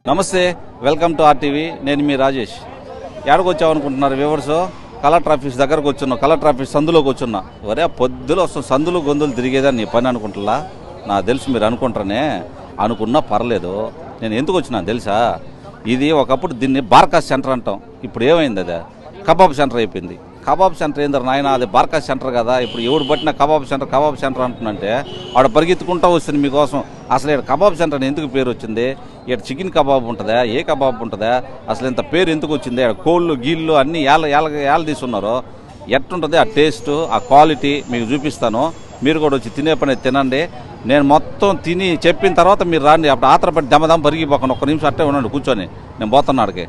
నమస్తే welcome to RTV నేను మీ రాజేష్ ఎక్కడికి వచ్చావు అనుకుంటున్నారు వ్యూవర్స్ కలెక్టర్ ఆఫీస్ దగ్గరకు వచ్చున్నావు కలెక్టర్ ఆఫీస్ సందులోకి వచ్చున్నా ఒరే పొద్దులో వస్తాం సందులు గొంతులు తిరిగేదని నీ పని అనుకుంటున్నా నాకు తెలుసు మీరు అనుకుంటారనే అనుకున్నా పర్లేదు నేను ఎందుకు వచ్చినా తెలుసా ఇది ఒకప్పుడు దీన్ని బార్కాస్ సెంటర్ అంటాం ఇప్పుడు ఏమైంది అదే కబాబ్ సెంటర్ అయిపోయింది కబాబ్ సెంటర్ ఏందరు నాయన అది బార్కా సెంటర్ కదా ఇప్పుడు ఎవడు పట్టిన కబాబ్ సెంటర్ కబాబ్ సెంటర్ అంటున్నంటే ఆడ పరిగెత్తుకుంటా వస్తుంది మీకోసం అసలు ఇక్కడ కబాబ్ సెంటర్ అని ఎందుకు పేరు వచ్చింది ఇక్కడ చికెన్ కబాబ్ ఉంటుందా ఏ కబాబ్ ఉంటుందా అసలు ఇంత పేరు ఎందుకు వచ్చింది ఇక్కడ కోళ్ళు గీళ్ళు అన్నీ ఏళ్ళ ఏళ్ళ ఏళ్ళ తీసున్నారు ఎట్టుంటుంది ఆ టేస్ట్ ఆ క్వాలిటీ మీకు చూపిస్తాను మీరు కూడా వచ్చి తినే పని తినండి నేను మొత్తం తిని చెప్పిన తర్వాత మీరు రాండి అప్పుడు ఆత్రపడి దమ్మదమ్మ పరిగిపోకండి ఒక్క నిమిషం అట్టే ఉండండి కూర్చొని నేను పోతున్నాడికి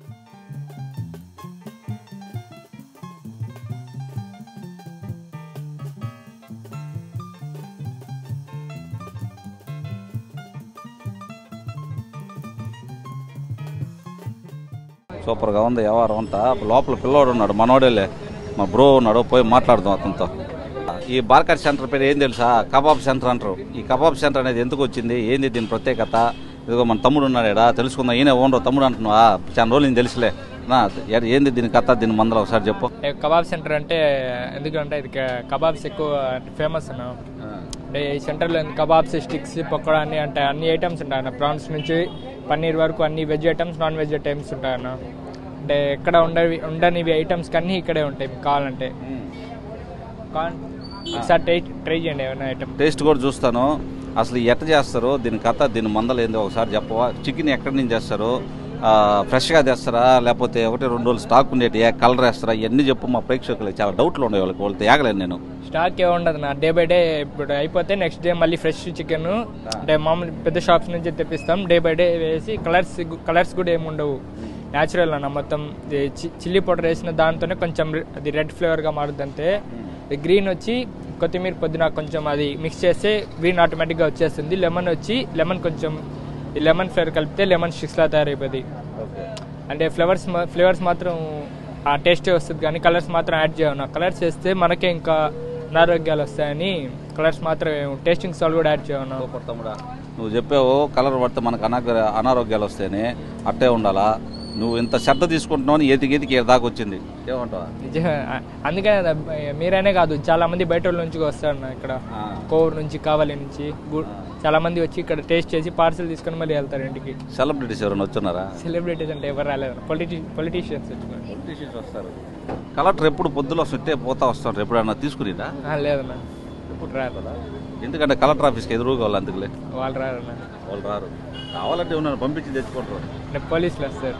సూపర్గా ఉంది వ్యవహారం అంతా లోపల పిల్లోడు ఉన్నాడు మనోడేలే మా బ్రో ఉన్నాడు పోయి మాట్లాడదాం అతనితో ఈ బార్కర్ సెంటర్ పేరు ఏం తెలుసా కబాబ్ సెంటర్ అంటారు ఈ కబాబ్ సెంటర్ అనేది ఎందుకు వచ్చింది ఏంది దీని ప్రత్యేకత ఇదిగో మన తమ్ముడు ఉన్నాడు ఈడ తెలుసుకుందాం ఈయన ఓనరు తమ్ముడు అంటున్నావా చాలా రోజులు నేను తెలుసులే నా ఏ- ఏంది దీని కథ దీని మందలో ఒకసారి చెప్పు ఏ కబాబ్ సెంటర్ అంటే ఎందుకంటే ఇది క- కబాబ్స్ ఎక్కువ ఫేమస్ అన్న అంటే ఈ సెంటర్లో కబాబ్స్ స్టిక్స్ పకోడా అన్ని అంటే అన్ని ఐటమ్స్ ఉంటాయన్న ప్రాన్స్ నుంచి పన్నీర్ వరకు అన్ని veg items nonveg items ఉంటాయన్న అంటే ఎక్కడ ఉండవి ఉండనివి ఐటమ్స్ అన్నీ ఇక్కడే ఉంటాయి మీకు కావాలంటే కావాలంటే ఒకసారి ట్రై ట్రై చేయండి ఏమైనా ఐటమ్ టేస్ట్ కూడా చూస్తాను అసలు ఎట్ట చేస్తారు దీని కథ దీని మందలు ఏందో ఒకసారి చెప్పవా చికెన్ ఎక్కడి నుంచి చేస్తారు ఆ, ఫ్రెష్గా తెస్తారా లేకపోతే ఒకటి రెండు రోజులు స్టాక్ ఉండేటి ఏ కలర్ వేస్తారా ఇవన్నీ చెప్పు మా ప్రేక్షకులకి చాలా డౌట్లు ఉన్నాయి వాళ్ళకి వాళ్ళతో ఏగలేను నేను స్టాక్ ఏ ఉండదు నా డే బై డే ఇప్పుడు అయిపోతే నెక్స్ట్ డే మళ్ళీ ఫ్రెష్ చికెన్ అంటే మామూలు పెద్ద షాప్స్ నుంచి తెప్పిస్తాం డే బై డే వేసి కలర్స్ కలర్స్ కూడా ఏమి ఉండవు న్యాచురల్ అన్న మొత్తం ఇది చి- చిల్లీ పౌడర్ వేసిన దాంతోనే కొంచెం రె- అది రెడ్ ఫ్లేవర్గా మారుద్ది అంతే ఇది గ్రీన్ వచ్చి కొత్తిమీర పొద్దున కొంచెం అది మిక్స్ చేస్తే గ్రీన్ ఆటోమేటిక్గా వచ్చేస్తుంది లెమన్ వచ్చి లెమన్ కొంచెం ఈ లెమన్ ఫ్లేవర్ కలిపితే లెమన్ స్టిక్స్లా తయారైపోతుంది అంటే ఫ్లేవర్స్ ఫ్లేవర్స్ మాత్రం ఆ టేస్టే వస్తుంది కానీ కలర్స్ మాత్రం యాడ్ చేయను కలర్స్ వేస్తే మనకే ఇంకా అనారోగ్యాలు వస్తాయని కలర్స్ మాత్రం టేస్టింగ్ సాల్ట్ కూడా యాడ్ చేయను సూపర్ తమ్ముడా నువ్వు చెప్పావు కలర్ పడితే మనకు అనాగ అనారోగ్యాలు వస్తాయని అట్టే ఉండాలా నువ్వు ఇంత శ్రద్ధ తీసుకుంటున్నావు అని ఎతికి ఎతికి ఈడ దాకా వచ్చింది ఏమంటావా నిజంగా అందుకనే కదా, మీరనే కాదు చాలా మంది బయట వాళ్ళ నుంచి వస్తారు నా ఇక్కడ ఆ. కోవూరు నుంచి కావాలి నుంచి గు- చాలా మంది వచ్చి ఇక్కడ టేస్ట్ చేసి పార్సల్ తీసుకొని మళ్ళీ వెళ్తారు ఇంటికి సెలబ్రిటీస్ ఎవరైనా వచ్చున్నారా సెలబ్రిటీస్ అంటే ఎవరు రాలేదు పొలిటి పొలిటీషియన్స్ వచ్చుకోండి పొలిటీషియన్స్ వస్తారు కలెక్టర్ ఎప్పుడు పొద్దులో వస్తుంటే పోతా వస్తారు ఎప్పుడైనా తీసుకునిరా లేదన్నా ఇప్పుడు రారు ఎందుకంటే కలెక్టర్ ఆఫీస్కి ఎదురుగా వాళ్ళు అందుకులే వాళ్ళు రారన్నా వాళ్ళు రారు కావాలంటే ఉన్నాను పంపించి తెచ్చుకుంటారు అంటే పోలీసులు వస్తారు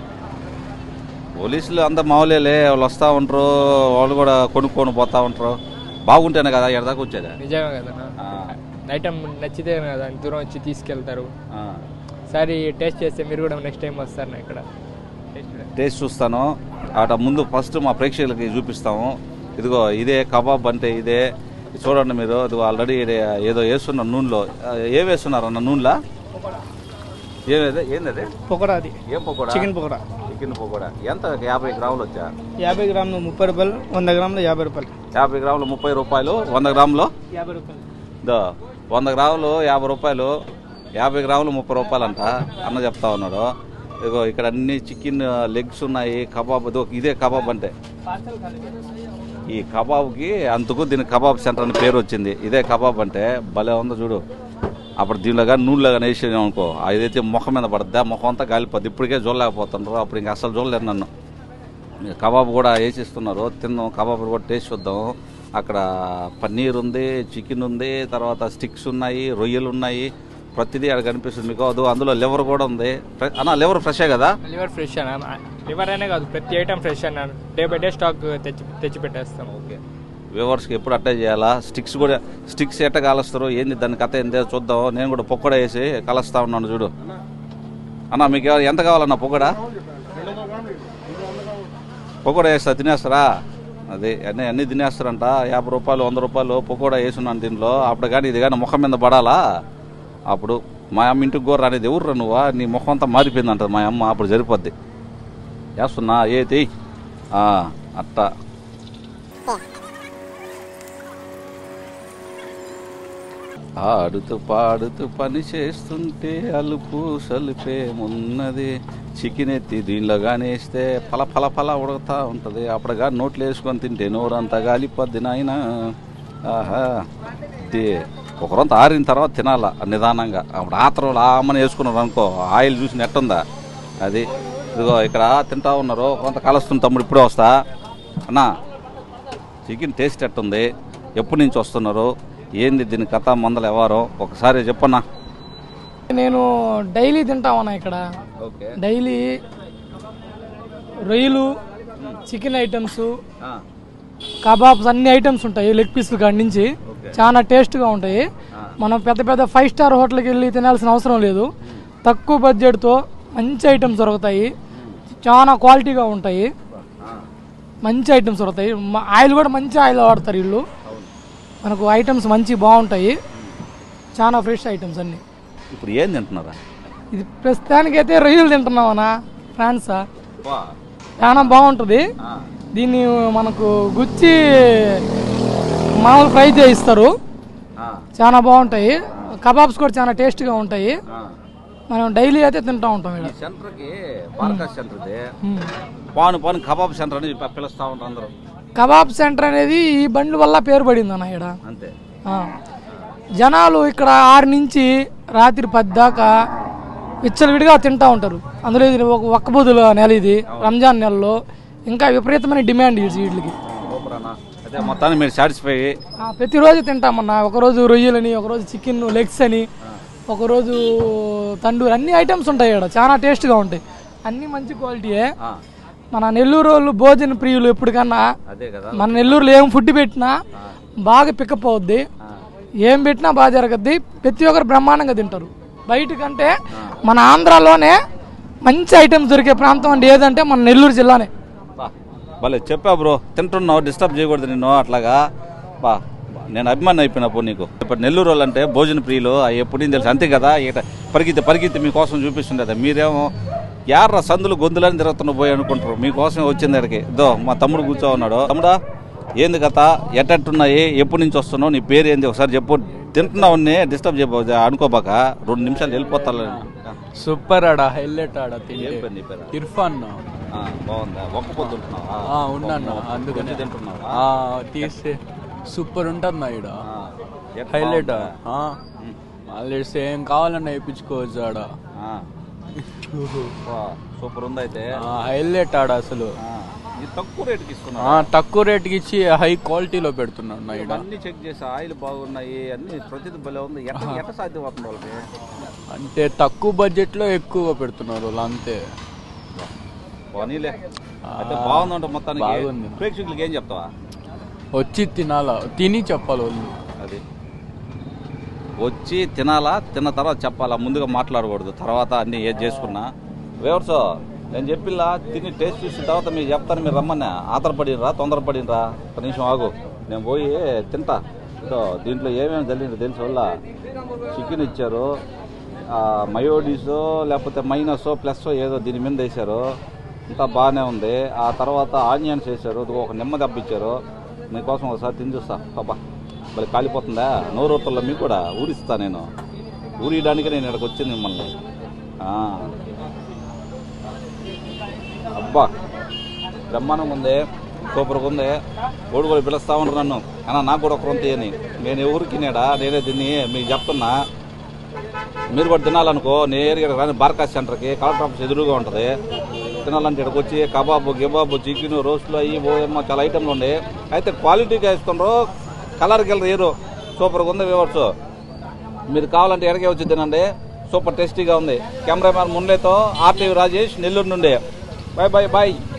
పోలీసులు అంతా మామూలేలే వాళ్ళు వస్తూ ఉంటారు వాళ్ళు కూడా కొనుక్కొని పోతా ఉంటారు బాగుంటేనే కదా ఎక్కడ దాకా వచ్చేదా నిజమే కదన్నా ఆ, ఐటమ్ నచ్చితే కదా అంత దూరం వచ్చి తీసుకెళ్తారు ఆ. సరే టేస్ట్ చేస్తే మీరు కూడా నెక్స్ట్ టైం వస్తారు నా ఇక్కడ టేస్ట్ చేయండి. టేస్ట్ చూస్తాను అట ముందు ఫస్ట్ మా ప్రేక్షకులకి చూపిస్తాము ఇదిగో ఇదే కబాబ్ అంటే ఇదే చూడండి మీరు ఇదిగో ఆల్రెడీ ఏదో వేస్తున్నారు నూనెలో ఆ, ఏం వేస్తున్నారు అన్న నూనెలా ఏమేది ఏంది అది పకోడా అది ఏం పకోడా చికెన్ పకోడా చికెన్ పకోడా ఎంత యాభై గ్రాములు వచ్చా యాభై గ్రాములు ముప్పై రూపాయలు వంద గ్రాములు యాభై రూపాయలు యాభై గ్రాములు ముప్పై రూపాయలు వంద గ్రాములు యాభై రూపాయలు దో వంద గ్రాములు యాభై రూపాయలు యాభై గ్రాములు ముప్పై రూపాయలు అంట అన్న చెప్తా ఉన్నాడు ఇదిగో ఇక్కడ అన్ని చికెన్ లెగ్స్ ఉన్నాయి కబాబ్ ఇదో ఇదే కబాబ్ అంటే ఈ కబాబ్కి అందుకు దీని కబాబ్ సెంటర్ అని పేరు వచ్చింది ఇదే కబాబ్ అంటే భలే ఉందో చూడు అప్పుడు దీనిలో కానీ నూనెలో కానీ వేసాం అనుకో అదైతే ముఖం మీద పడుద్దా ముఖం అంతా కాలిపోద్ది ఇప్పటికే చూడలేకపోతున్నారు అప్పుడు ఇంకా అసలు చూడలేరు నన్ను కబాబ్ కూడా వేసిస్తున్నారు తిందాం కబాబ్ కూడా టేస్ట్ చూద్దాం అక్కడ పన్నీర్ ఉంది చికెన్ ఉంది తర్వాత స్టిక్స్ ఉన్నాయి రొయ్యలు ఉన్నాయి ప్రతిదీ అక్కడ కనిపిస్తుంది మీకు అది అందులో లివర్ కూడా ఉంది ఫ్రె- అన్న లివర్ ఫ్రెషే కదా లివర్ ఫ్రెష్ అన్న లివర్ అనే కాదు ప్రతి ఐటమ్ ఫ్రెష్ అన్న డే బై డే స్టాక్ తెచ్చి తెచ్చి పెట్టేస్తాం ఓకే వ్యూవర్స్కి ఎప్పుడు అట్టే చేయాలా స్టిక్స్ కూడా స్టిక్స్ ఎట్ట కాలుస్తారు ఏంది దాని కథ ఏందో చూద్దాం నేను కూడా పొక్కడ వేసి కలుస్తా ఉన్నాను చూడు అన్న మీకు ఎవ- ఎంత కావాలన్న పొక్కడా పకోడా వేస్తా తినేస్తారా అదే అన్నీ అన్నీ తినేస్తారంట యాభై రూపాయలు వంద రూపాయలు పకోడా వేసున్నాను దీంట్లో అప్పుడు కానీ ఇది కానీ ముఖం మీద పడాలా అప్పుడు మా అమ్మ ఇంటికి గోర అనేది ఎవరు నువ్వా నీ ముఖం అంతా మారిపోయిందంట మా అమ్మ అప్పుడు సరిపోద్ది వేస్తున్నా ఏ తెయ్ అట్టా ఆడుతూ పాడుతూ పని చేస్తుంటే అలుపు సలుపేమున్నది చికెన్ ఎత్తి దీనిలో కానీ వేస్తే పల పల పల ఉడకతా ఉంటుంది అప్పుడు కానీ నోట్లు వేసుకొని తింటే నోరంతా గాలిపోద్ది నాయన ఆహా ఇది ఒకరంత ఆరిన తర్వాత తినాల నిదానంగా అప్పుడు ఆత్రం ఆమని వేసుకున్నారు అనుకో ఆయిల్ చూసి నెట్టుందా అది ఇదిగో ఇక్కడ తింటా ఉన్నారు కొంత కలుస్తుంది తమ్ముడు ఇప్పుడే వస్తా అన్నా చికెన్ టేస్ట్ ఎట్టుంది ఎప్పటి నుంచి వస్తున్నారు ఏంది దీని కథ మందలు ఎవరో ఒకసారి చెప్పన్నా నేను డైలీ తింటామన్నా ఇక్కడ ఓకే డైలీ రొయ్యలు చికెన్ ఐటమ్స్ కబాబ్స్ అన్ని ఐటమ్స్ ఉంటాయి లెగ్ పీసులు కాడి నుంచి చాలా టేస్ట్గా ఉంటాయి మనం పెద్ద పెద్ద ఫైవ్ స్టార్ హోటల్కి వెళ్ళి తినాల్సిన అవసరం లేదు తక్కువ బడ్జెట్తో మంచి ఐటమ్స్ దొరుకుతాయి చాలా క్వాలిటీగా ఉంటాయి మంచి ఐటమ్స్ దొరుకుతాయి మ- ఆయిల్ కూడా మంచి ఆయిల్ వాడతారు వీళ్ళు మనకు ఐటమ్స్ మంచి బాగుంటాయి చాలా ఫ్రెష్ ఐటమ్స్ అన్నీ ఇప్పుడు ఏం తింటున్నారా ఇది ప్రస్తుతానికైతే రొయ్యలు తింటున్నామన్నా ఫ్రాన్సా చాలా బాగుంటుంది దీన్ని మనకు గుచ్చి మామూలు ఫ్రై చేయిస్తారు చాలా బాగుంటాయి కబాబ్స్ కూడా చాలా టేస్ట్గా ఉంటాయి మనం డైలీ అయితే తింటూ ఉంటాం ఇక్కడ సెంటర్కి బార్కా సెంటర్ది పాను పాను కబాబ్ సెంటర్ అని పి- పిలుస్తా ఉంటారు అందరూ కబాబ్ సెంటర్ అనేది ఈ బండ్ల వల్ల పేరు పడింది అన్న ఇక్కడ అంతే ఆ. జనాలు ఇక్కడ ఆరు నుంచి రాత్రి పది దాకా విచ్చలవిడిగా తింటా ఉంటారు అందులో ఇది ఒక ఒక్క బుధుల నెల ఇది రంజాన్ నెలలో ఇంకా విపరీతమైన డిమాండ్ ఈ వీటికి సూపర్ అన్న అయితే మొత్తాన్ని మీరు సాటిస్ఫై ఆ, ప్రతిరోజు తింటామన్నా ఒకరోజు రొయ్యలని ఒకరోజు చికెన్ లెగ్స్ అని ఒకరోజు తండూరి అన్ని ఐటమ్స్ ఉంటాయి ఇక్కడ చాలా టేస్ట్గా ఉంటాయి అన్ని మంచి క్వాలిటీయే మన నెల్లూరు వాళ్ళు భోజన ప్రియులు ఎప్పటికన్నా అదే కదా మన నెల్లూరులో ఏం ఫుడ్ పెట్టినా బాగా పికప్ అవుద్ది ఏం పెట్టినా బాగా జరగద్ది ప్రతి ఒక్కరు బ్రహ్మాండంగా తింటారు బయట కంటే మన ఆంధ్రాలోనే మంచి ఐటమ్స్ దొరికే ప్రాంతం అంటే ఏదంటే మన నెల్లూరు జిల్లానే బా భలే చెప్పా బ్రో తింటున్నావు డిస్టర్బ్ చేయకూడదు నిన్ను అట్లాగా బా నేను అభిమాని అయిపోయినప్పుడు నీకు ఇప్పుడు నెల్లూరు వాళ్ళు అంటే భోజన ప్రియులు అవి ఎప్పుడు తెలుసు అంతే కదా ఇక పరిగెత్తి పరిగెత్తి మీకోసం చూపిస్తుండే మీరేమో యార్ర సందులు గొంతులని తిరుగుతున్న పోయి అనుకుంటారు మీకోసం వచ్చింది ఇక్కడికి ఇదో మా తమ్ముడు కూర్చో ఉన్నాడు తమ్ముడా ఏంది కథ ఎట్టట్టున్నాయి ఎప్పటి నుంచి వస్తున్నావు నీ పేరు ఏంది ఒకసారి చెప్పు తింటున్నావు డిస్టర్బ్ చేయబోదు అనుకోబాక రెండు నిమిషాలు వెళ్ళిపోతాను సూపర్ ఆడ హైలైట్ ఆడ ఏం తింటే పేరు నీ పేరు ఇర్ఫాన్ ఆ, బాగుందా ఒక్క పొద్దు ఉంటున్నావా? ఆ, ఉన్నాను ఒక్క- అందుకనే కొంచెం తింటున్నావా ఆ, తీస్తే సూపర్ ఉంటుంది ఈడ ఆ, ఎట్లా హైలైట్ బాగుందా? మళ్ళీ ఏం కావాలన్నా వేయించుకోవచ్చు ఆడ ఆ. వా, సూపర్ ఉంది అయితే హైలైట్ ఆడ అసలు ఆ, ఇది తక్కువ రేటుకి ఇస్తున్నా ఆ, తక్కువ రేట్కి ఇచ్చి హై క్వాలిటీలో పెడుతున్నాడు నా ఈడ అన్ని చెక్ చేసి ఆయిల్ బాగున్నాయి అన్ని ప్రతిది భలే ఉంది ఎట్ట ఎట్ట సాధ్యం అవుతుంది వాళ్ళకి అంటే తక్కువ బడ్జెట్లో ఎక్కువగా పెడుతున్నారు వాళ్ళు అంతే పోనీలే అయితే బాగుందంట మొత్తానికి బాగుంది. ప్రేక్షకులకి ఏం చెప్తావా వచ్చి తినాలా తిని చెప్పాలి వాళ్ళు అది వచ్చి తినాలా తిన్న తర్వాత చెప్పాలా ముందుగా మాట్లాడకూడదు తర్వాత అన్ని ఏది చేసుకున్నా వేవర్స్ నేను చెప్పిల్లా తిని టేస్ట్ చూసిన తర్వాత మీరు చెప్తాను మీరు రమ్మన్నా ఆతరపడినరా తొందరపడినరా ఒక నిమిషం ఆగు నేను పోయి తింటా ఇదో దీంట్లో ఏమేమి జరిగిందో తెలుసు వల్ల చికెన్ ఇచ్చారు ఆ, మయోడీసో లేకపోతే మైనసో ప్లస్ ఏదో దీని మీద వేశారు అంతా బాగానే ఉంది ఆ తర్వాత ఆనియన్స్ వేశారు ఇదిగో ఒక నిమ్మ దెబ్బ ఇచ్చారు మీకోసం ఒకసారి తిని చూస్తా బాబా మరి కాలిపోతుందా నోరూతల్లో మీకు కూడా ఊరిస్తా నేను ఊరియడానికి నేను ఇక్కడికి వచ్చింది మిమ్మల్ని ఆ. అబ్బా బ్రహ్మాండంగా ఉంది సూపర్గా ఉంది ఓడి కూడా పిలుస్తా ఉంటారు నన్ను అన్న నాకు కూడా ఒక రొంత అని నేను ఎవరు తినేడా నేనే తిని మీకు చెప్తున్నా మీరు కూడా తినాలనుకో నేరుగా ఇక్కడ రాని బార్కా సెంటర్కి కలెక్టర్ ఆఫీస్ ఎదురుగా ఉంటుంది తినాలంటే ఇక్కడికి వచ్చి కబాబు గిబాబు చికెన్ రోస్ట్లు అయ్యి ఏమో చాలా ఐటమ్లు ఉండే అయితే క్వాలిటీగా ఇస్తుండ్రు కలర్ గిల్లర్ ఏరు సూపర్గా ఉంది వ్యూవర్స్ మీరు కావాలంటే ఎక్కడికే వచ్చి తినండి సూపర్ టేస్టీగా ఉంది కెమెరామ్యాన్ మున్లేతో ఆర్టీవీ రాజేష్ నెల్లూరు నుండి బాయ్ బాయ్ బాయ్